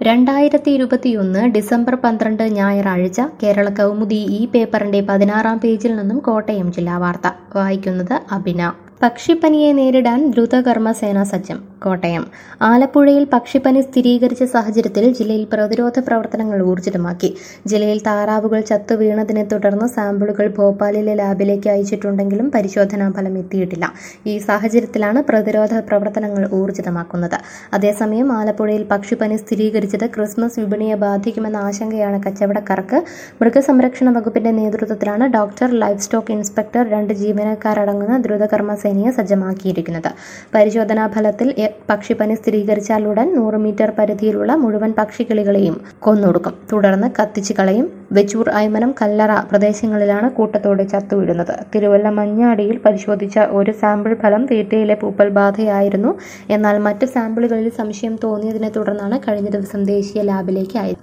രണ്ടായിരത്തി ഇരുപത്തിയൊന്ന് ഡിസംബർ പന്ത്രണ്ട് ഞായറാഴ്ച കേരള കൗമുദി ഈ പേപ്പറിന്റെ പതിനാറാം പേജിൽ നിന്നും കോട്ടയം ജില്ലാ വാർത്ത വായിക്കുന്നത് അഭിന പക്ഷിപ്പനിയെ നേരിടാൻ ദ്രുതകർമ്മസേന സജ്ജം കോട്ടയം ആലപ്പുഴയിൽ പക്ഷിപ്പനി സ്ഥിരീകരിച്ച സാഹചര്യത്തിൽ ജില്ലയിൽ പ്രതിരോധ പ്രവർത്തനങ്ങൾ ഊർജിതമാക്കി ജില്ലയിൽ താറാവുകൾ ചത്തു വീണതിനെ തുടർന്ന് സാമ്പിളുകൾ ഭോപ്പാലിലെ ലാബിലേക്ക് അയച്ചിട്ടുണ്ടെങ്കിലും പരിശോധനാ ഫലം എത്തിയിട്ടില്ല ഈ സാഹചര്യത്തിലാണ് പ്രതിരോധ പ്രവർത്തനങ്ങൾ ഊർജിതമാക്കുന്നത് അതേസമയം ആലപ്പുഴയിൽ പക്ഷിപ്പനി സ്ഥിരീകരിച്ചത് ക്രിസ്മസ് വിപണിയെ ബാധിക്കുമെന്ന ആശങ്കയാണ് കച്ചവടക്കാർക്ക് മൃഗസംരക്ഷണ വകുപ്പിന്റെ നേതൃത്വത്തിലാണ് ഡോക്ടർ ലൈഫ് സ്റ്റോക്ക് ഇൻസ്പെക്ടർ രണ്ട് ജീവനക്കാരടങ്ങുന്ന ദ്രുതകർമ്മസേനയെ സജ്ജമാക്കിയിരിക്കുന്നത് പരിശോധനാ ഫലത്തിൽ എ- പക്ഷിപ്പനി സ്ഥിരീകരിച്ചാലുടൻ നൂറ് മീറ്റർ പരിധിയിലുള്ള മുഴുവൻ പക്ഷിക്കിളികളെയും കൊന്നൊടുക്കും തുടർന്ന് കത്തിച്ചു കളയും വെച്ചൂർ ഐമനം കല്ലറ പ്രദേശങ്ങളിലാണ് കൂട്ടത്തോടെ ചത്തുവീഴുന്നത് തിരുവല്ല മഞ്ഞാടിയിൽ പരിശോധിച്ച ഒരു സാമ്പിൾ ഫലം തീറ്റയിലെ പൂപ്പൽ ബാധയായിരുന്നു എന്നാൽ മറ്റ് സാമ്പിളുകളിൽ സംശയം തോന്നിയതിനെ തുടർന്നാണ് കഴിഞ്ഞ ദിവസം ദേശീയ ലാബിലേക്ക് അയച്ചത്